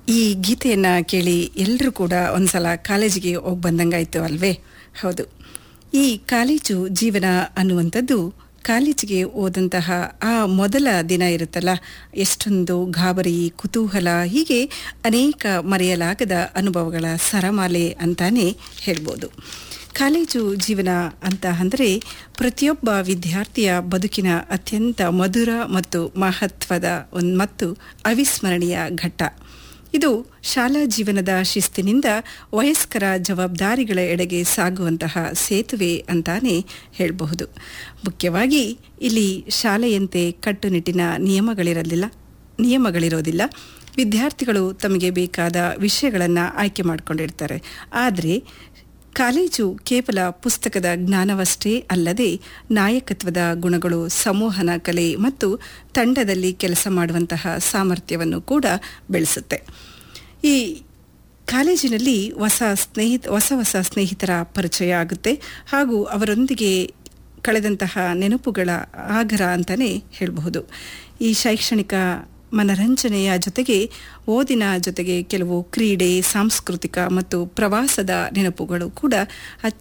ಈ ಗೀತೆಯನ್ನು ಕೇಳಿ ಎಲ್ಲರೂ ಕೂಡ ಒಂದ್ಸಲ ಕಾಲೇಜಿಗೆ ಹೋಗಿ ಬಂದಂಗಾಯ್ತು ಅಲ್ವೇ ಹೌದು ಈ ಕಾಲೇಜು ಜೀವನ ಅನ್ನುವಂಥದ್ದು ಕಾಲೇಜಿಗೆ ಹೋದಂತಹ ಆ ಮೊದಲ ದಿನ ಇರುತ್ತಲ್ಲ ಎಷ್ಟೊಂದು ಗಾಬರಿ ಕುತೂಹಲ ಹೀಗೆ ಅನೇಕ ಮರೆಯಲಾಗದ ಅನುಭವಗಳ ಸರಮಾಲೆ ಅಂತಾನೆ ಹೇಳ್ಬೋದು ಕಾಲೇಜು ಜೀವನ ಅಂತ ಅಂದರೆ ಪ್ರತಿಯೊಬ್ಬ ವಿದ್ಯಾರ್ಥಿಯ ಬದುಕಿನ ಅತ್ಯಂತ ಮಧುರ ಮತ್ತು ಮಹತ್ವದ ಒಂದು ಮತ್ತು ಅವಿಸ್ಮರಣೀಯ ಘಟ್ಟ ಇದು ಶಾಲಾ ಜೀವನದ ಶಿಸ್ತಿನಿಂದ ವಯಸ್ಕರ ಜವಾಬ್ದಾರಿಗಳ ಎಡೆಗೆ ಸಾಗುವಂತಹ ಸೇತುವೆ ಅಂತಾನೆ ಹೇಳಬಹುದು ಮುಖ್ಯವಾಗಿ ಇಲ್ಲಿ ಶಾಲೆಯಂತೆ ಕಟ್ಟುನಿಟ್ಟಿನ ನಿಯಮಗಳಿರಲಿಲ್ಲ ನಿಯಮಗಳಿರೋದಿಲ್ಲ ವಿದ್ಯಾರ್ಥಿಗಳು ತಮಗೆ ಬೇಕಾದ ವಿಷಯಗಳನ್ನು ಆಯ್ಕೆ ಮಾಡಿಕೊಂಡಿರ್ತಾರೆ ಆದರೆ ಕಾಲೇಜು ಕೇವಲ ಪುಸ್ತಕದ ಜ್ಞಾನವಷ್ಟೇ ಅಲ್ಲದೆ ನಾಯಕತ್ವದ ಗುಣಗಳು ಸಂವಹನ ಕಲೆ ಮತ್ತು ತಂಡದಲ್ಲಿ ಕೆಲಸ ಮಾಡುವಂತಹ ಸಾಮರ್ಥ್ಯವನ್ನು ಕೂಡ ಬೆಳೆಸುತ್ತೆ ಈ ಕಾಲೇಜಿನಲ್ಲಿ ಹೊಸ ಸ್ನೇಹಿತ ಹೊಸ ಹೊಸ ಸ್ನೇಹಿತರ ಪರಿಚಯ ಆಗುತ್ತೆ ಹಾಗೂ ಅವರೊಂದಿಗೆ ಕಳೆದಂತಹ ನೆನಪುಗಳ ಆಗರ ಅಂತಲೇ ಹೇಳಬಹುದು ಈ ಶೈಕ್ಷಣಿಕ ಮನರಂಜನೆಯ ಜೊತೆಗೆ ಓದಿನ ಜೊತೆಗೆ ಕೆಲವು ಕ್ರೀಡೆ ಸಾಂಸ್ಕೃತಿಕ ಮತ್ತು ಪ್ರವಾಸದ ನೆನಪುಗಳು ಕೂಡ